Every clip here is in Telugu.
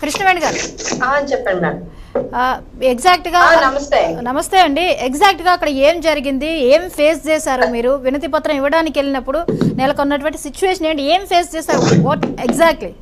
కృష్ణవేణి గారు ఆ, చెప్పండి మ్యామ్ ఆ, ఎగ్జాక్ట్ గా ఆ, నమస్తే. నమస్తే అండి ఎగ్జాక్ట్ గా అక్కడ ఏం జరిగింది ఏం ఫేస్ చేశారు మీరు వినతి పత్రం ఇవ్వడానికి వెళ్ళినప్పుడు నెలకొన్నటువంటి సిచ్యువేషన్ ఏంటి ఏం ఫేస్ చేశారు వాట్ ఎగ్జాక్ట్లీ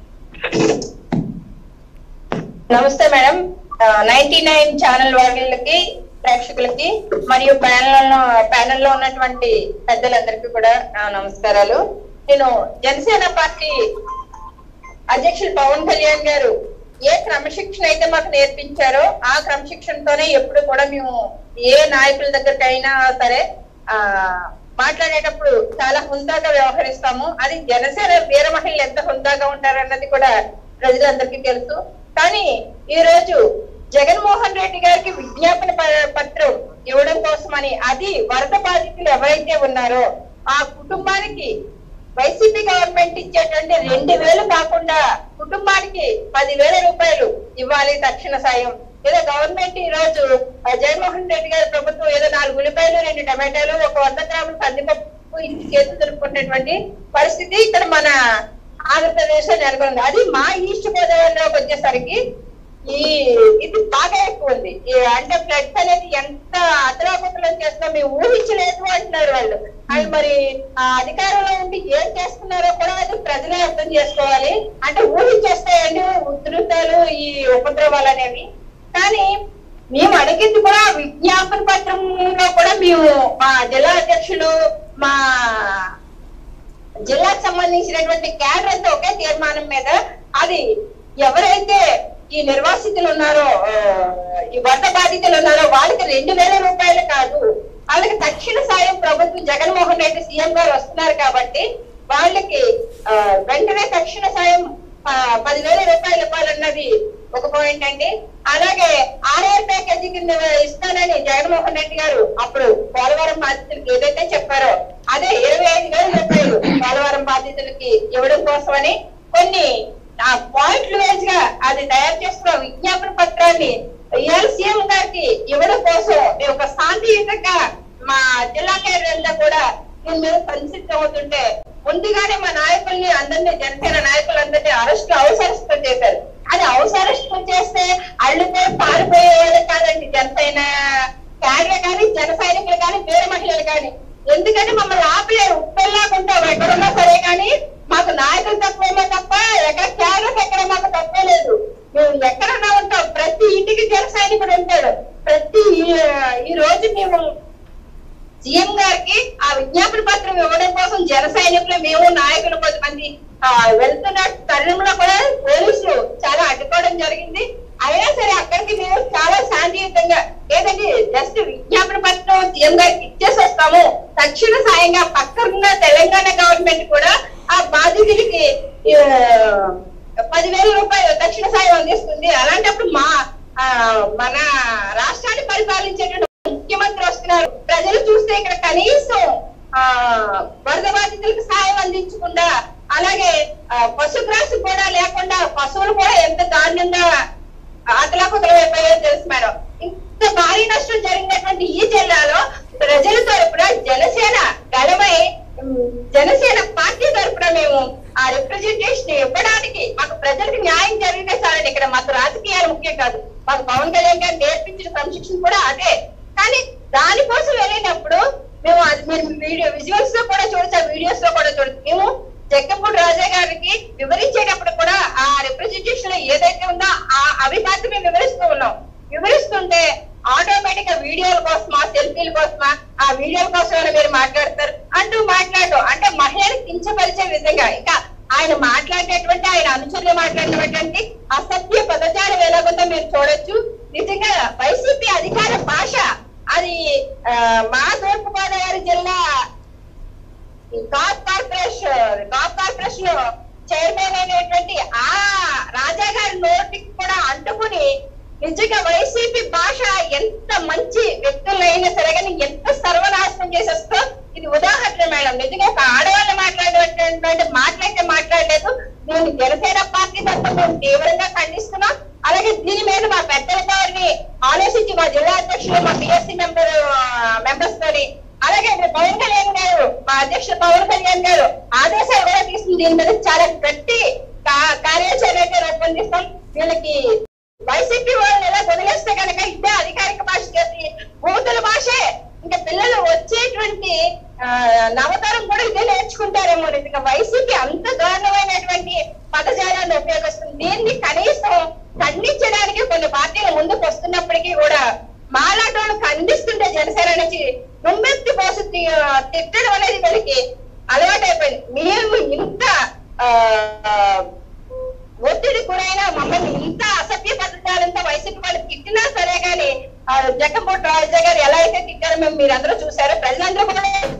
నమస్తే మేడం నైన్టీ నైన్ ఛానల్ వాళ్ళకి ప్రేక్షకులకి మరియు ప్యానల్ ప్యానెల్ లో ఉన్నటువంటి పెద్దలందరికీ కూడా నా నమస్కారాలు నేను జనసేన పార్టీ అధ్యక్షులు పవన్ కళ్యాణ్ గారు ఏ క్రమశిక్షణ అయితే మాకు నేర్పించారో ఆ క్రమశిక్షణతోనే ఎప్పుడు కూడా మేము ఏ నాయకుల దగ్గరకైనా సరే ఆ మాట్లాడేటప్పుడు చాలా హుందాగా వ్యవహరిస్తాము అది జనసేన వీర మహిళలు ఎంత హుందాగా ఉంటారన్నది కూడా ప్రజలందరికీ తెలుసు కానీ ఈ రోజు జగన్మోహన్ రెడ్డి గారికి విజ్ఞాపన ప- పత్రం ఇవ్వడం కోసమని అది వరద బాధితులు ఎవరైతే ఉన్నారో ఆ కుటుంబానికి వైసీపీ గవర్నమెంట్ ఇచ్చేటువంటి రెండు వేలు కాకుండా కుటుంబానికి పదివేల రూపాయలు ఇవ్వాలి తక్షణ సాయం ఏదో గవర్నమెంట్ ఈ రోజు ఆ, జగన్మోహన్ రెడ్డి గారి ప్రభుత్వం ఏదో నాలుగు ఉల్లిపాయలు రెండు టమాటాలు ఒక వంద గ్రాములు కందిపప్పు ఇంటి చేతులు దొరుకుతున్నటువంటి పరిస్థితి ఇక్కడ మన ఆంధ్రప్రదేశ్ లో నెలకొంది అది మా ఈస్ట్ గోదావరిలోకి వచ్చేసరికి ఈ ఇది బాగా ఎక్కువ ఉంది ఈ అంటే ఫ్లడ్స్ అనేది ఎంత అతలాకుతలం చేస్తున్నా మేము ఊహించలేదు అంటున్నారు వాళ్ళు అది మరి ఆ అధికారంలో ఉండి ఏం చేస్తున్నారో కూడా అది ప్రజలే అర్థం చేసుకోవాలి అంటే ఊహించేస్తాయండి ఉధృతాలు ఈ ఉపద్రవాలు అనేవి కానీ మేము అడిగింది కూడా విజ్ఞాపన పత్రంలో కూడా మేము మా జిల్లా అధ్యక్షులు మా జిల్లాకు సంబంధించినటువంటి క్యాడర్ అంతా ఒకే తీర్మానం మీద అది ఎవరైతే ఈ నిర్వాసితులు ఉన్నారో ఆ, ఈ వరద బాధితులు ఉన్నారో వాళ్ళకి రెండు వేల రూపాయలు కాదు వాళ్ళకి తక్షణ సాయం ప్రభుత్వం జగన్మోహన్ రెడ్డి సీఎం గారు వస్తున్నారు కాబట్టి వాళ్ళకి ఆ, వెంటనే తక్షణ సాయం ఆ, పదివేల రూపాయలు ఇవ్వాలన్నది ఒక పాయింట్ అండి అలాగే ఆర్ఆర్ ప్యాకేజీ కింద ఇస్తానని జగన్మోహన్ రెడ్డి గారు అప్పుడు పోలవరం బాధితులకి ఏదైతే చెప్పారో అదే ఇరవై ఐదు వేల రూపాయలు పోలవరం బాధితులకి ఇవ్వడం కోసమని కొన్ని ఆ పాయింట్లు వేస్ గా అది తయారు చేసుకున్న విజ్ఞాపన పత్రాన్ని ఇవాళ సీఎం గారికి ఇవ్వడం కోసం మేము ఒక శాంతియుతంగా మా జిల్లా కేడర్ అంతా కూడా దీని మీద సంసిద్ధం అవుతుంటే ముందుగానే మా నాయకుల్ని అందరినీ జనసేన నాయకులందరినీ అరెస్ట్ హౌస్ అరెస్ట్ చేశారు అది హౌస్ అరెస్ట్ చేస్తే అల్లుతో పారిపోయే వాళ్ళు కాదండి జనసేన క్యాడర్ కానీ జన సైనికులు కానీ వేరే మహిళలు కానీ ఎందుకంటే మమ్మల్ని ఆపలేరు ఉప్పెల్లాకుంటాం ఎక్కడున్నా సరే కానీ మాకు నాయకులు తక్కువేమో తప్ప ఎక్కడ క్యాడర్ ఎక్కడ మాకు తప్పే లేదు మేము ఎక్కడన్నా ఉంటాం ప్రతి ఇంటికి జన సైనికుడు ఉంటాడు ప్రతి ఈ- ఈ రోజు మేము సీఎం గారికి ఆ విజ్ఞాపన పత్రం ఇవ్వడం కోసం జన సైనికులు మేము నాయకులు కొంతమంది ఆ, వెళ్తున్న తరుణంలో కూడా పోలీసులు చాలా అడ్డుకోవడం జరిగింది అయినా సరే అక్కడికి మేము చాలా శాంతియుతంగా లేదండి జస్ట్ విజ్ఞాపన పత్రం సీఎం గారికి ఇచ్చేసి వస్తాము తక్షణ సాయంగా పక్కనున్న తెలంగాణ గవర్నమెంట్ కూడా ఆ బాధితులకి ఆ, పదివేల రూపాయలు తక్షణ సాయం అందిస్తుంది అలాంటప్పుడు మా ఆ, మన రాష్ట్రాన్ని పరిపాలించేటువంటి ముఖ్యమంత్రి వస్తున్నారు ప్రజలు చూస్తే ఇక్కడ కనీసం ఆ వరద బాధితులకు సాయం అందించకుండా అలాగే ఆ, పశుగ్రాసం కూడా లేకుండా పశువులు కూడా ఎంత దారుణంగా ఆతలాకుతలం అయిపోయాయో తెలుసు మేడం ఇంత భారీ నష్టం జరిగినటువంటి ఈ జిల్లాలో ప్రజల తరపున జనసేన గలమై ఉమ్, జనసేన పార్టీ తరపున మేము ఆ రిప్రజెంటేషన్ ఇవ్వడానికి మాకు ప్రజలకు న్యాయం జరిగితే చాలండి ఇక్కడ మాకు రాజకీయాలు ముఖ్యం కాదు మాకు పవన్ కళ్యాణ్ గారు నేర్పించిన క్రమశిక్షణ కూడా అదే కానీ దానికోసం వెళ్ళేటప్పుడు మేము అది మీరు వీడియో విజువల్స్ లో కూడా చూడొచ్చు ఆ వీడియోస్ లో కూడా చూడొచ్చు మేము జగ్గంపూడి రాజా గారికి వివరించేటప్పుడు కూడా ఆ రిప్రజెంటేషన్ లో ఏదైతే ఉందో ఆ అవి మాత్రమే వివరిస్తూ ఉన్నాం వివరిస్తుంటే ఆటోమేటిక్ గా వీడియోల కోసమా సెల్ఫీల కోసమా ఆ వీడియోల కోసమైనా మీరు మాట్లాడతారు అంటూ మాట్లాడటం అంటే మహిళని కించపరిచే విధంగా ఇంకా ఆయన మాట్లాడేటువంటి ఆయన అనుచరులు మాట్లాడినటువంటి అసభ్య పదజాలం ఎలాగుందో మీరు చూడొచ్చు నిజంగా వైసీపీ అధికార భాష అది ఆ, మా తూర్పు గోదావరి జిల్లా Kapu corporation Kapu corporation chairman అయినటువంటి ఆ రాజా గారి నోటికి కూడా అంటుకుని నిజంగా వైసీపీ భాష ఎంత మంచి వ్యక్తులైనా సరే కానీ ఎంత సర్వనాశనం చేసేస్తో ఇది ఉదాహరణ మేడం నిజంగా ఒక ఆడవాళ్ళు మాట్లాడేటువంటి మాట్లాడితే మాట్లాడలేదు నేను జనసేన పార్టీ తరఫున మేము తీవ్రంగా ఖండిస్తున్నాం అలాగే దీని మీద మా పెద్దల గారిని ఆలోచించి మా జిల్లా అధ్యక్షులు మా పిఎస్సీ మెంబర్ మెంబర్స్ తోని అలాగే పవన్ కళ్యాణ్ గారు మా అధ్యక్షుడు పవన్ కళ్యాణ్ గారు ఆదేశాలు కూడా తీసుకుని దీని మీద చాలా గట్టి కా- కార్యాచరణ అయితే రూపొందిస్తాం వీళ్ళకి వైసీపీ వాళ్ళని ఎలా వదిలేస్తే కనుక ఇదే అధికారిక భాష చేసి భూతుల భాషే ఇంకా పిల్లలు వచ్చేటువంటి ఆ, నవతరం కూడా ఇదే నేర్చుకుంటారేమో ఇంకా వైసీపీ అంత దారుణమైనటువంటి పదజాలాన్ని ఉపయోగిస్తుంది దీన్ని కనీసం ఖండించడానికి కొన్ని పార్టీలు ముందుకు వస్తున్నప్పటికీ కూడా మాలాటోళ్ళు ఖండిస్తుంటే జనసేన నుంచి నుమ్మెత్తి పోసి తి- తిట్టడం అనేది వీళ్ళకి అలవాటైపోయింది మేము ఇంత ఆ, ఒత్తిడి గురైన మమ్మల్ని ఇంత అసభ్య పద్ధతాలంతా వైసీపీ వాళ్ళు తిట్టినా సరే గానీ ఆ జగన్మోహన్ రాజా గారు ఎలా అయితే తిట్టారో మేము మీరందరూ చూసారో ప్రజలందరూ కూడా